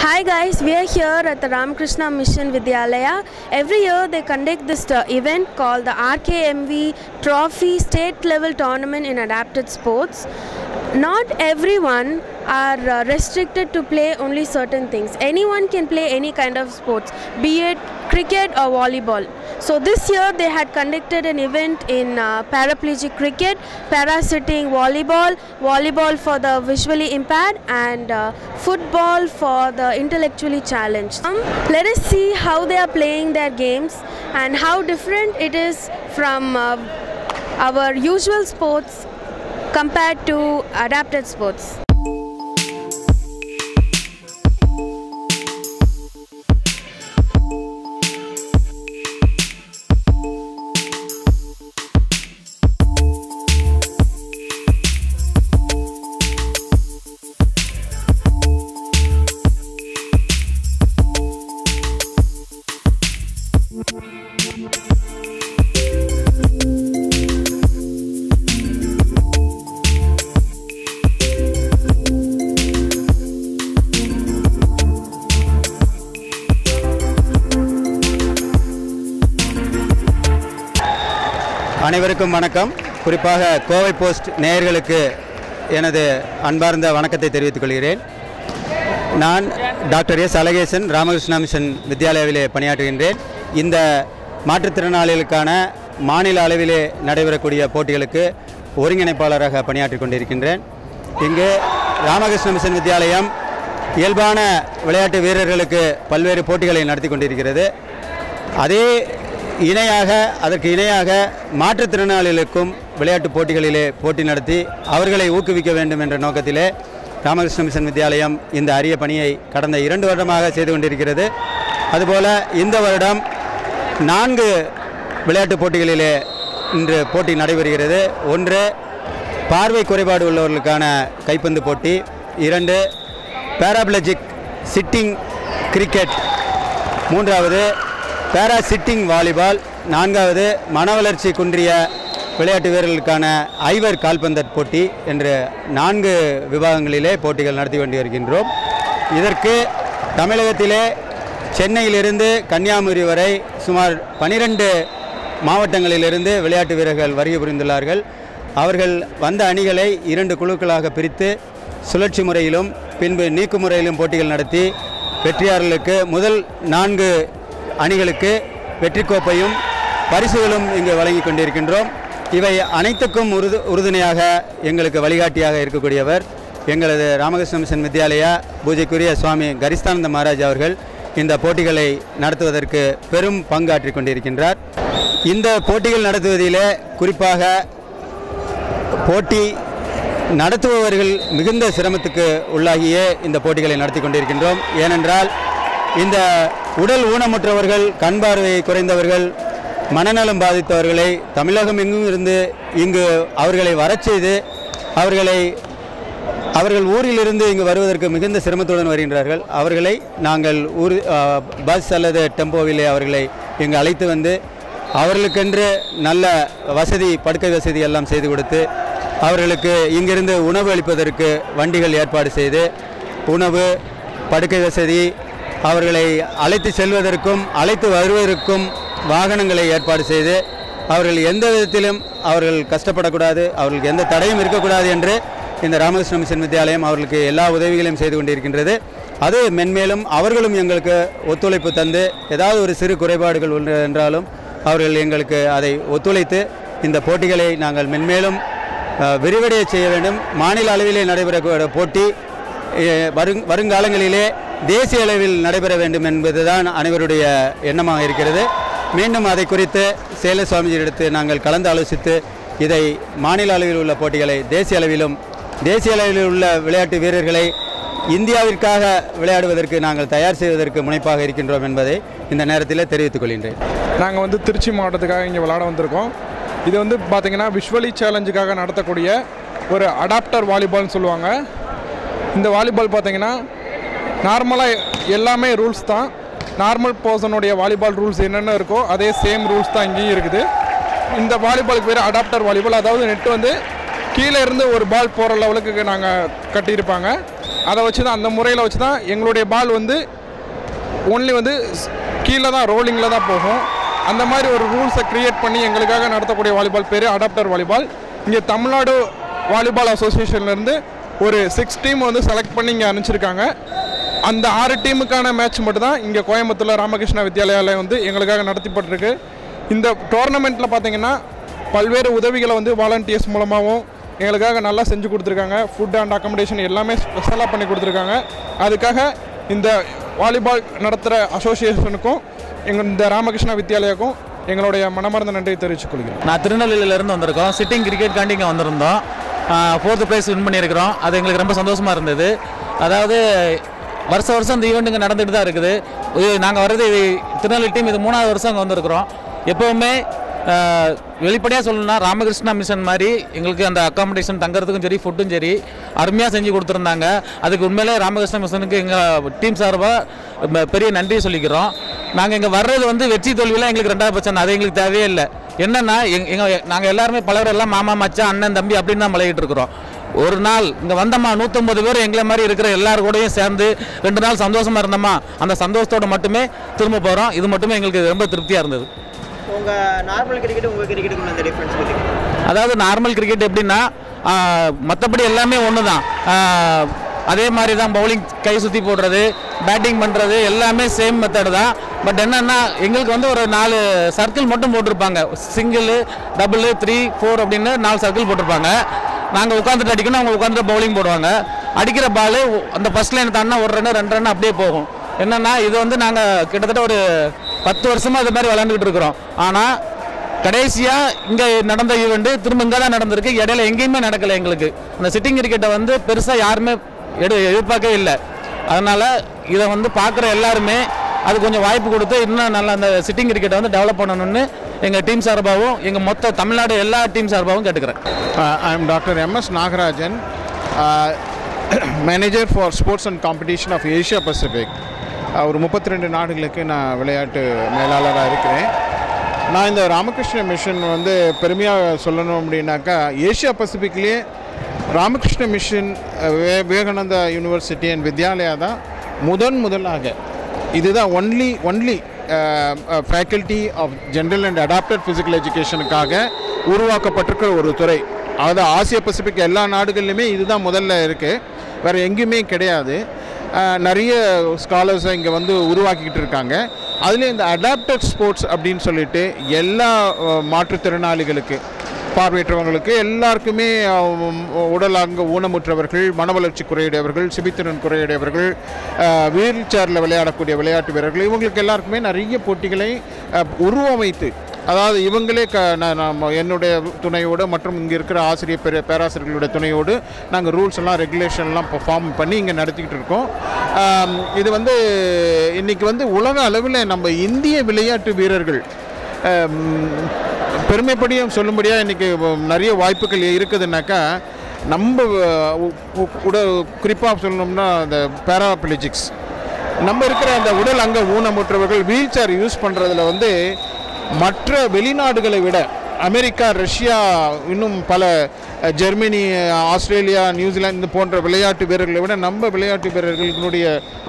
Hi guys, we are here at the Ramakrishna Mission Vidyalaya. Every year they conduct this uh, event called the RKMV Trophy State Level Tournament in Adapted Sports. Not everyone are uh, restricted to play only certain things. Anyone can play any kind of sports, be it cricket or volleyball. So this year they had conducted an event in uh, paraplegic cricket, para-sitting volleyball, volleyball for the visually impaired and uh, football for the intellectually challenged. Um, let us see how they are playing their games and how different it is from uh, our usual sports compared to adapted sports. அனைவருக்கும் வணக்கம் குறிப்பாக Kovai post நேயர்களுக்கு எனது அன்பார்ந்த வணக்கத்தை தெரிவித்துக் கொள்கிறேன் நான் doctor S Alagesan Ramakrishna Mission வித்யாலயாவிலே பணியாற்றுகின்றேன் இந்த மாற்றுத்திறனாளிகளுக்கான மாநில அளவிலே நடைபெறக்கூடிய போட்டிகளுக்கு ஒருங்கிணைப்பாளராக பணியாற்றிக் கொண்டிருக்கின்றேன் இங்கு ராமகிருஷ்ண மிஷன் வித்யாலயம் இயல்பான விளையாட்டு வீரர்களுக்கு பல்வேறு போட்டிகளை நடத்தி கொண்டிருக்கிறது அதே இணையாக அதற்கு இணையாக மாற்றுத்திறனாளிகளுக்கும் விளையாட்டுப் போட்டிகளிலே போட்டி நடத்தி அவர்களை ஊக்குவிக்க வேண்டும் என்ற நோக்கத்திலே ராமகிருஷ்ண மிஷன் வித்யாலயம் இந்த அரிய பணியை கடந்த இரண்டு வருடமாக செய்து கொண்டிருக்கிறது அதுபோல இந்த வருடம் நான்கு விளையாட்டுப் போட்டிகளிலே இன்று போட்டி நடைபெறுகிறது ஒன்று பார்வை குறைபாடு உள்ளவர்களுக்கான கைப்பந்து போட்டி இரண்டு பேராப்ளஜிக் சிட்டிங் கிரிக்கெட் மூன்றாவது பேரா சிட்டிங் வாலிபால் நான்காவது மனவளர்ச்சி குன்றிய விளையாட்டு வீரர்களுக்கான ஐவர் கால்பந்தட் போட்டி என்று நான்கு விபாகங்களிலே போட்டிகள் நடத்தி கொண்டு வருகின்றோம் இதற்கு தமிழகத்திலே சென்னையிலிருந்து கன்னியாகுமரி வரை சுமார் பனிரெண்டு மாவட்டங்களிலிருந்து விளையாட்டு வீரர்கள் வருகை புரிந்துள்ளார்கள் அவர்கள் வந்த அணிகளை இரண்டு குழுக்களாக பிரித்து சுழற்சி முறையிலும் பின்பு நீக்கு முறையிலும் போட்டிகள் நடத்தி வெற்றியாளர்களுக்கு முதல் நான்கு அணிகளுக்கு வெற்றி கோப்பையும் பரிசுகளும் இங்கு வழங்கி கொண்டிருக்கின்றோம் இவை அனைத்துக்கும் உறுது உறுதுணையாக எங்களுக்கு வழிகாட்டியாக இருக்கக்கூடியவர் எங்களது ராமகிருஷ்ண மிஷன் வித்யாலயா பூஜைக்குரிய சுவாமி கரிஸ்தானந்த மகாராஜ் அவர்கள் இந்த போட்டிகளை நடத்துவதற்கு பெரும் பங்காற்றிக் கொண்டிருக்கின்றார் இந்த போட்டிகள் நடத்துவதிலே குறிப்பாக போட்டி நடத்துபவர்கள் மிகுந்த சிரமத்துக்கு உள்ளாகியே இந்த போட்டிகளை நடத்தி கொண்டிருக்கின்றோம் ஏனென்றால் இந்த உடல் ஊனமுற்றவர்கள் கண் பார்வையை குறைந்தவர்கள் மனநலம் பாதித்தவர்களை தமிழகம் எங்கும் இருந்து இங்கு அவர்களை வரச் செய்து அவர்களை அவர்கள் ஊரிலிருந்து இங்கு வருவதற்கு மிகுந்த சிரமத்துடன் வருகின்றார்கள் அவர்களை நாங்கள் ஊர் ஆ, பஸ் அல்லது டெம்போவிலே அவர்களை இங்கு அழைத்து வந்து அவர்களுக்கென்று நல்ல வசதி படுக்கை வசதி எல்லாம் செய்து கொடுத்து அவர்களுக்கு இங்கிருந்து உணவு அளிப்பதற்கு வண்டிகள் ஏற்பாடு செய்து உணவு படுக்கை வசதி அவர்களை அழைத்து செல்வதற்கும் அழைத்து வருவதற்கும் வாகனங்களை ஏற்பாடு செய்து அவர்கள் எந்த விதத்திலும் அவர்கள் கஷ்டப்படக்கூடாது அவர்களுக்கு எந்த தடையும் இருக்கக்கூடாது என்று இந்த ராமகிருஷ்ண மிஷன் வித்யாலயம் அவர்களுக்கு எல்லா உதவிகளையும் செய்து கொண்டிருக்கின்றது அது மென்மேலும் அவர்களும் எங்களுக்கு ஒத்துழைப்பு தந்து ஏதாவது ஒரு சிறு குறைபாடுகள் உண்டு என்றாலும் அவர்கள் எங்களுக்கு அதை ஒத்துழைத்து இந்த போட்டிகளை நாங்கள் மென்மேலும் அஹ், விரிவடைய செய்ய வேண்டும் மாநில அளவிலே நடைபெறக்கூடிய போட்டி அஹ், வருங் வருங்காலங்களிலே தேசிய அளவில் நடைபெற வேண்டும் என்பதுதான் அனைவருடைய எண்ணமாக இருக்கிறது மீண்டும் அதை குறித்து சேல சுவாமிஜியிடத்து நாங்கள் கலந்து ஆலோசித்து இதை மாநில அளவில் உள்ள போட்டிகளை தேசிய அளவிலும் தேசிய அளவில் உள்ள விளையாட்டு வீரர்களை இந்தியாவிற்காக விளையாடுவதற்கு நாங்கள் தயார் செய்வதற்கு முனைப்பாக இருக்கின்றோம் என்பதை இந்த நேரத்தில் தெரிவித்துக் கொள்கின்றேன் நாங்கள் வந்து திருச்சி மாவட்டத்துக்காக இங்கே விளாட வந்திருக்கோம் இது வந்து பார்த்தீங்கன்னா விஷுவலி சேலஞ்சுக்காக நடத்தக்கூடிய ஒரு அடாப்டர் வாலிபால்னு சொல்லுவாங்க இந்த வாலிபால் பார்த்தீங்கன்னா நார்மலாக எல்லாமே ரூல்ஸ் தான் நார்மல் பர்சனுடைய வாலிபால் ரூல்ஸ் என்னென்ன இருக்கோ அதே சேம் ரூல்ஸ் தான் இங்கேயும் இருக்குது இந்த வாலிபாலுக்கு பேர் அடாப்டர் வாலிபால் அதாவது நெட் வந்து கீழே இருந்து ஒரு பால் போகிற லெவலுக்கு நாங்கள் கட்டியிருப்பாங்க அதை வச்சு தான் அந்த முறையில் வச்சு தான் எங்களுடைய பால் வந்து ஒன்லி வந்து கீழே தான் ரோலிங்கில் தான் போகும் அந்த மாதிரி ஒரு ரூல்ஸை கிரியேட் பண்ணி எங்களுக்காக நடத்தக்கூடிய வாலிபால் பேர் அடாப்டர் வாலிபால் இங்கே தமிழ்நாடு வாலிபால் அசோசியேஷன்லேருந்து ஒரு சிக்ஸ் டீம் வந்து செலக்ட் பண்ணி இங்கே அனுப்பிச்சிருக்காங்க அந்த ஆறு டீமுக்கான மேட்ச் மட்டும் தான் இங்கே கோயம்புத்தூரில் ராமகிருஷ்ணா வித்யாலயாவில் வந்து எங்களுக்காக நடத்தப்பட்டிருக்கு இந்த டோர்னமெண்ட்டில் பார்த்தீங்கன்னா பல்வேறு உதவிகளை வந்து வாலண்டியர்ஸ் மூலமாகவும் எங்களுக்காக நல்லா செஞ்சு கொடுத்துருக்காங்க ஃபுட் அண்ட் அக்கமடேஷன் எல்லாமே ஸ்பெஷலாக பண்ணி கொடுத்துருக்காங்க அதுக்காக இந்த வாலிபால் நடத்துகிற அசோசியேஷனுக்கும் எங்கள் இந்த ராமகிருஷ்ணா வித்யாலயாக்கும் எங்களுடைய மனமார்ந்த நன்றியை தெரிவித்துக் கொள்கிறேன் நான் திருநெல்வேலியிலேருந்து வந்திருக்கோம் சிட்டிங் கிரிக்கெட் காண்டி இங்கே வந்திருந்தோம் ஃபோர்த்து ப்ரைஸ் வின் பண்ணியிருக்கிறோம் அது எங்களுக்கு ரொம்ப சந்தோஷமாக இருந்தது அதாவது வருஷ வருஷம் இந்த ஈவெண்ட் இங்கே நடந்துட்டு தான் இருக்குது நாங்கள் வர்றது இது திருநெல்வேலி டீம் இது மூணாவது வருஷம் அங்கே வந்திருக்கிறோம் எப்போவுமே வெளிப்படையாக சொல்லணும்னா ராமகிருஷ்ணா மிஷன் மாதிரி எங்களுக்கு அந்த அக்காமடேஷன் தங்குறதுக்கும் சரி ஃபுட்டும் சரி அருமையாக செஞ்சு கொடுத்துருந்தாங்க அதுக்கு உண்மையிலே ராமகிருஷ்ணா மிஷனுக்கு எங்கள் டீம் சார்பாக பெரிய நன்றியை சொல்லிக்கிறோம் நாங்கள் இங்கே வர்றது வந்து வெற்றி தோல்வியெல்லாம் எங்களுக்கு ரெண்டாவது பட்சம் அது எங்களுக்கு தேவையே இல்லை என்னன்னா எங் எங்கள் நாங்கள் எல்லாருமே பலர் எல்லாம் மாமா மச்சான் அண்ணன் தம்பி அப்படின்னு தான் பழகிட்டு இருக்கிறோம் ஒரு நாள் இங்கே வந்தோமா நூற்றம்பது பேர் எங்களை மாதிரி இருக்கிற எல்லார் கூடயும் சேர்ந்து ரெண்டு நாள் சந்தோஷமாக இருந்தோமா அந்த சந்தோஷத்தோட மட்டுமே திரும்ப போகிறோம் இது மட்டுமே எங்களுக்கு ரொம்ப திருப்தியாக இருந்தது உங்கள் நார்மல் கிரிக்கெட் உங்கள் கிரிக்கெட்டுக்கு அந்த டிஃப்ரென்ஸ் பற்றி அதாவது நார்மல் கிரிக்கெட் எப்படின்னா மற்றபடி எல்லாமே ஒன்று தான் அதே மாதிரி தான் பவுலிங் கை சுற்றி போடுறது பேட்டிங் பண்ணுறது எல்லாமே சேம் மெத்தடு தான் பட் என்னென்னா எங்களுக்கு வந்து ஒரு நாலு சர்க்கிள் மட்டும் போட்டிருப்பாங்க சிங்கிள் டபுள் த்ரீ ஃபோர் அப்படின்னு நாலு சர்க்கிள் போட்டிருப்பாங்க நாங்கள் உட்காந்துட்டு அடிக்கணும் அவங்க உட்காந்துட்டு பவுலிங் போடுவாங்க அடிக்கிற பால் அந்த ஃபர்ஸ்ட் லைன் தாண்டினா ஒரு ரன் ரெண்டு ரன் அப்படியே போகும் என்னென்னா இது வந்து நாங்கள் கிட்டத்தட்ட ஒரு பத்து வருஷமாக இது மாதிரி விளாண்டுக்கிட்டு இருக்கிறோம் ஆனால் கடைசியாக இங்கே நடந்த ஈவெண்ட்டு திரும்ப இங்கே தான் நடந்திருக்கு இடையில எங்கேயுமே நடக்கலை எங்களுக்கு அந்த சிட்டிங் கிரிக்கெட்டை வந்து பெருசாக யாருமே எடு எதிர்பார்க்கவே இல்லை அதனால் இதை வந்து பார்க்குற எல்லாருமே அது கொஞ்சம் வாய்ப்பு கொடுத்து இன்னும் நல்லா அந்த சிட்டிங் கிரிக்கெட்டை வந்து டெவலப் பண்ணணும்னு எங்கள் டீம் சார்பாகவும் எங்கள் மொத்த தமிழ்நாடு எல்லா டீம் சார்பாகவும் கேட்டுக்கிறேன் Uh, I am Dr. M.S. Nagarajan, uh, Manager for Sports and Competition of Asia Pacific. Uh, ஒரு முப்பத்தி ரெண்டு நாடுகளுக்கு நான் விளையாட்டு மேலாளராக இருக்கிறேன் நான் இந்த ராமகிருஷ்ண மிஷன் வந்து பெருமையாக சொல்லணும் அப்படின்னாக்கா ஏஷியா பசிபிக்லேயே ராமகிருஷ்ண மிஷன் அஹ், வே விவேகானந்தா யூனிவர்சிட்டி அண்ட் வித்யாலயா தான் முதன் முதலாக இதுதான் only only faculty of general and adapted physical எஜுகேஷனுக்காக உருவாக்கப்பட்டிருக்கிற ஒரு துறை அதாவது ஆசிய பசிபிக் எல்லா நாடுகள்லையுமே இதுதான் முதல்ல இருக்குது வேறு எங்கேயுமே கிடையாது அஹ், நிறைய ஸ்காலர்ஸை இங்கே வந்து உருவாக்கிக்கிட்டு இருக்காங்க அதுலேயும் இந்த அடாப்டட் ஸ்போர்ட்ஸ் அப்படின்னு சொல்லிட்டு எல்லா அஹ், மாற்றுத்திறனாளிகளுக்கு பார்வையற்றவங்களுக்கு எல்லாருக்குமே அஹ், உடல் அங்க ஊனமுற்றவர்கள் மன வளர்ச்சி குறையுடையவர்கள் சிபித்திறன் குறையுடையவர்கள் வீல் சேரில் விளையாடக்கூடிய விளையாட்டு வீரர்கள் இவங்களுக்கு எல்லாருக்குமே நிறைய போட்டிகளை அஹ், உருவமைத்து அதாவது இவங்களே க நான் நம்ம என்னுடைய துணையோடு மற்றும் இங்கே இருக்கிற ஆசிரியர் பெரிய பேராசிரியர்களுடைய துணையோடு நாங்கள் ரூல்ஸ் எல்லாம் ரெகுலேஷன்லாம் ஃபார்ம் பண்ணி இங்கே நடத்திக்கிட்டு இருக்கோம் ஆம், இது வந்து இன்னைக்கு வந்து உலக அளவில் நம்ம இந்திய விளையாட்டு வீரர்கள் ஆம், பெருமைப்படியும் சொல்லும்படியாக இன்றைக்கி நிறைய வாய்ப்புகள் இருக்குதுன்னாக்கா நம்ம உ- உ- உட குறிப்பாக சொல்லணும்னா அந்த பேராபிலிஜிக்ஸ் நம்ம இருக்கிற அந்த உடல் அங்க ஊனமுற்றவர்கள் வீல் சேர் யூஸ் பண்ணுறதுல வந்து மற்ற வெளிநாடுகளை விட அமெரிக்கா ரஷ்யா இன்னும் பல அஹ், ஜெர்மனி ஆஸ்திரேலியா நியூசிலாந்து போன்ற விளையாட்டு வீரர்களை விட நம்ம விளையாட்டு வீரர்களுடைய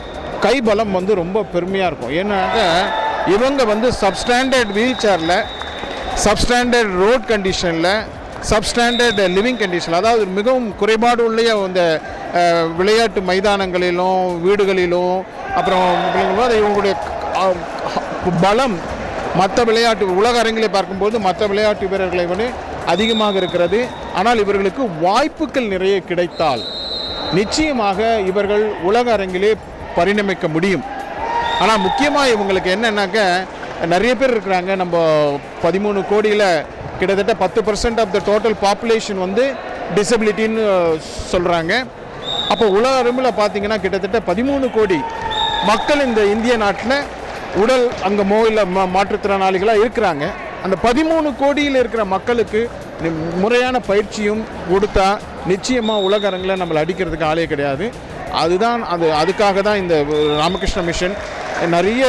கைபலம் வந்து ரொம்ப பெருமையாக இருக்கும் ஏன்னாக்கா இவங்க வந்து சப்ஸ்டாண்டர்ட் வீல் சேரில் சப்ஸ்டாண்டர்ட் ரோட் கண்டிஷனில் சப்ஸ்டாண்டர்ட் லிவிங் கண்டிஷன் அதாவது மிகவும் குறைபாடு உள்ள இந்த அஹ், விளையாட்டு மைதானங்களிலும் வீடுகளிலும் அப்புறம் அப்படிங்கும்போது இவங்களுடைய அஹ், பலம் மற்ற விளையாட்டு உலக அரங்கிலே பார்க்கும்போது மற்ற விளையாட்டு வீரர்களை விட அதிகமாக இருக்கிறது ஆனால் இவர்களுக்கு வாய்ப்புகள் நிறைய கிடைத்தால் நிச்சயமாக இவர்கள் உலக அரங்கிலே பரிணமிக்க முடியும் ஆனால் முக்கியமாக இவங்களுக்கு என்னன்னாக்க நிறைய பேர் இருக்கிறாங்க நம்ம பதிமூணு கோடியில் கிட்டத்தட்ட பத்து percent of the total population வந்து டிசபிலிட்டின்னு சொல்கிறாங்க அப்போ உலக அளவில் பார்த்தீங்கன்னா கிட்டத்தட்ட பதிமூணு கோடி மக்கள் இந்த இந்திய நாட்டில் உடல் அங்கமோ இல்லை மா மாற்றுத்திறனாளிகளாக இருக்கிறாங்க அந்த பதிமூணு கோடியில் இருக்கிற மக்களுக்கு நி- முறையான பயிற்சியும் கொடுத்தா நிச்சயமாக உலக அரங்கில் நம்மளை அடிக்கிறதுக்கு ஆளே கிடையாது அதுதான் அது அதுக்காக தான் இந்த ராமகிருஷ்ண மிஷன் நிறைய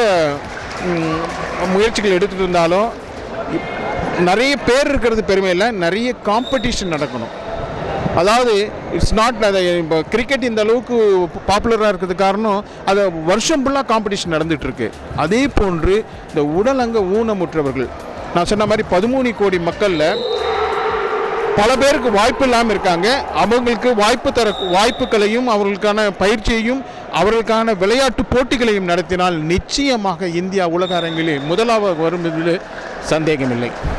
ம், முயற்சிகள் எடுத்துகிட்டு இருந்தாலும் இப்- நிறைய பேர் இருக்கிறது பெருமை இல்லை நிறைய காம்படிஷன் நடக்கணும் அதாவது இட்ஸ் நாட் அதை இப்போ கிரிக்கெட் இந்த அளவுக்கு பாப்புலராக இருக்கிறது காரணம் அது வருஷம் ஃபுல்லாக காம்படிஷன் நடந்துட்டு இருக்கு அதே போன்று இந்த உடலங்க ஊனமுற்றவர்கள் நான் சொன்ன மாதிரி பதிமூணு கோடி மக்களில் பல பேருக்கு வாய்ப்பு இல்லாமல் இருக்காங்க அவங்களுக்கு வாய்ப்பு தர வாய்ப்புகளையும் அவர்களுக்கான பயிற்சியையும் அவர்களுக்கான விளையாட்டு போட்டிகளையும் நடத்தினால் நிச்சயமாக இந்தியா உலக அரங்கிலே முதலாவது வரும் என்பதில் சந்தேகமில்லை